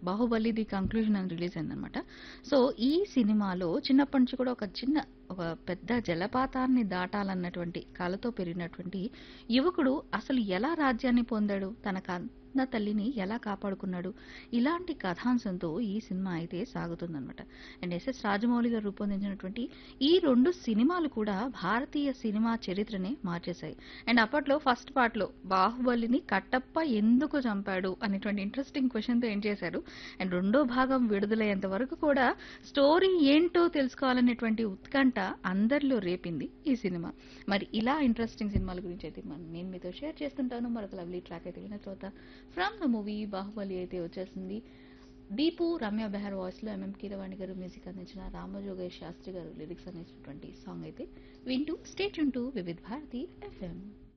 Baahubali the conclusion అని release అయిందనమాట so ఈ సినిమాలో చిన్నప్పటి నుంచి కూడా ఒక చిన్న ఒక పెద్ద జలపాతాన్ని దాటాలన్నటువంటి కలతో పెరిగినటువంటి యువకుడు అసలు ఎలా రాజ్యాన్ని పొందాడు తన కన్న తల్లిని ఎలా కాపాడుకున్నాడు ఇలాంటి కథాంశంతో ఈ సినిమా అయితే సాగుతుందన్నమాట అండ్ ఎస్ఎస్ రాజమౌళి గారు రూపొందించినటువంటి ఈ రెండు సినిమాలు కూడా భారతీయ సినిమా చరిత్రనే మార్చేశాయి అండ్ అప్పట్లో ఫస్ట్ పార్ట్ లో బాహుబలిని కట్టప్ప ఎందుకు చంపాడు అనేటువంటి ఇంట్రెస్టింగ్ క్వశ్చన్ తో ఏం చేశారు అండ్ రెండో భాగం విడుదలయ్యేంత వరకు కూడా స్టోరీ ఏంటో తెలుసుకోవాలనేటువంటి ఉత్కంఠ అందరిలో రేపింది ఈ సినిమా మరి ఇలా ఇంట్రెస్టింగ్ సినిమాల గురించి అయితే మనం నేను మీతో షేర్ చేస్తుంటాను మరొక లవ్లీ ట్రాక్ అయితే విన్న తర్వాత ఫ్రమ్ ద మూవీ బాహుబలి అయితే వచ్చేసింది దీపు రమ్య బెహర్ వాయిస్ లో ఎంఎం కీరవాణి గారు మ్యూజిక్ అందించిన రామజోగేష్ శాస్త్రి గారు లిరిక్స్ అందించినటువంటి సాంగ్ అయితే వింటూ state to Vividh Bharati FM